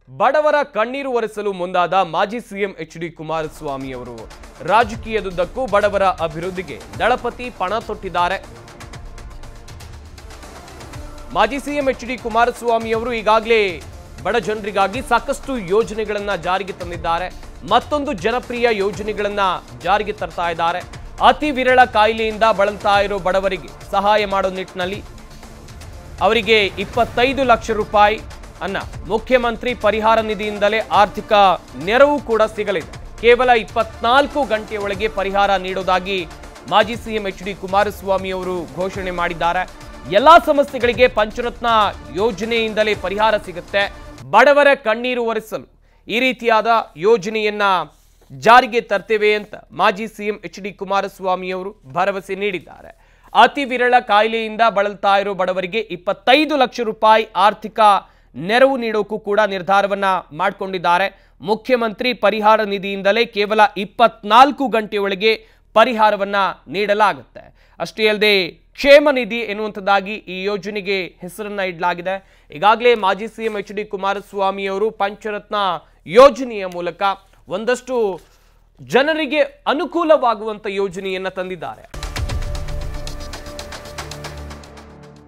ಬಡವರ ಕಣ್ಣೀರು ಒರೆಸಲು ಮುಂದಾದ ಮಾಜಿ ಸಿಎಂ ಎಚ್ ಡಿ ಕುಮಾರಸ್ವಾಮಿ ಅವರು ರಾಜಕೀಯದುದ್ದಕ್ಕೂ ಬಡವರ ಅಭಿವೃದ್ಧಿಗೆ ದಳಪತಿ ಪಣ ತೊಟ್ಟಿದ್ದಾರೆ ಮಾಜಿ ಸಿಎಂ ಎಚ್ ಡಿ ಕುಮಾರಸ್ವಾಮಿ ಅವರು ಈಗಾಗಲೇ ಬಡ ಜನರಿಗಾಗಿ ಸಾಕಷ್ಟು ಯೋಜನೆಗಳನ್ನ ಜಾರಿಗೆ ತಂದಿದ್ದಾರೆ ಮತ್ತೊಂದು ಜನಪ್ರಿಯ ಯೋಜನೆಗಳನ್ನ ಜಾರಿಗೆ ತರ್ತಾ ಇದ್ದಾರೆ ಅತಿ ವಿರಳ ಕಾಯಿಲೆಯಿಂದ ಬಳಲ್ತಾ ಇರೋ ಬಡವರಿಗೆ ಸಹಾಯ ಮಾಡೋ ನಿಟ್ಟಿನಲ್ಲಿ ಅವರಿಗೆ ಇಪ್ಪತ್ತೈದು ಲಕ್ಷ ರೂಪಾಯಿ ಅನ್ನ ಮುಖ್ಯಮಂತ್ರಿ ಪರಿಹಾರ ನಿಧಿಯಿಂದಲೇ ಆರ್ಥಿಕ ನೆರವು ಕೂಡ ಸಿಗಲಿದೆ ಕೇವಲ ಇಪ್ಪತ್ನಾಲ್ಕು ಗಂಟೆಯೊಳಗೆ ಪರಿಹಾರ ನೀಡೋದಾಗಿ ಮಾಜಿ ಸಿಎಂ ಎಚ್ ಡಿ ಕುಮಾರಸ್ವಾಮಿ ಅವರು ಘೋಷಣೆ ಮಾಡಿದ್ದಾರೆ ಎಲ್ಲಾ ಸಮಸ್ಯೆಗಳಿಗೆ ಪಂಚರತ್ನ ಯೋಜನೆಯಿಂದಲೇ ಪರಿಹಾರ ಸಿಗುತ್ತೆ ಬಡವರ ಕಣ್ಣೀರು ಒರೆಸಲು ಈ ರೀತಿಯಾದ ಯೋಜನೆಯನ್ನ ಜಾರಿಗೆ ತರ್ತೇವೆ ಅಂತ ಮಾಜಿ ಸಿಎಂ ಎಚ್ ಡಿ ಕುಮಾರಸ್ವಾಮಿ ಅವರು ಭರವಸೆ ನೀಡಿದ್ದಾರೆ ಅತಿ ವಿರಳ ಕಾಯಿಲೆಯಿಂದ ಬಳಲ್ತಾ ಇರೋ ಬಡವರಿಗೆ ಇಪ್ಪತ್ತೈದು ಲಕ್ಷ ರೂಪಾಯಿ ಆರ್ಥಿಕ ನೆರವು ನೀಡೋಕ್ಕೂ ಕೂಡ ನಿರ್ಧಾರವನ್ನ ಮಾಡಿಕೊಂಡಿದ್ದಾರೆ ಮುಖ್ಯಮಂತ್ರಿ ಪರಿಹಾರ ನಿಧಿಯಿಂದಲೇ ಕೇವಲ ಇಪ್ಪತ್ನಾಲ್ಕು ಗಂಟೆಯೊಳಗೆ ಪರಿಹಾರವನ್ನ ನೀಡಲಾಗುತ್ತೆ ಅಷ್ಟೇ ಅಲ್ಲದೆ ಕ್ಷೇಮ ನಿಧಿ ಎನ್ನುವಂಥದ್ದಾಗಿ ಈ ಯೋಜನೆಗೆ ಹೆಸರನ್ನ ಇಡಲಾಗಿದೆ ಈಗಾಗಲೇ ಮಾಜಿ ಸಿಎಂ ಎಚ್ ಡಿ ಕುಮಾರಸ್ವಾಮಿ ಅವರು ಪಂಚರತ್ನ ಯೋಜನೆಯ ಮೂಲಕ ಒಂದಷ್ಟು ಜನರಿಗೆ ಅನುಕೂಲವಾಗುವಂತ ಯೋಜನೆಯನ್ನ ತಂದಿದ್ದಾರೆ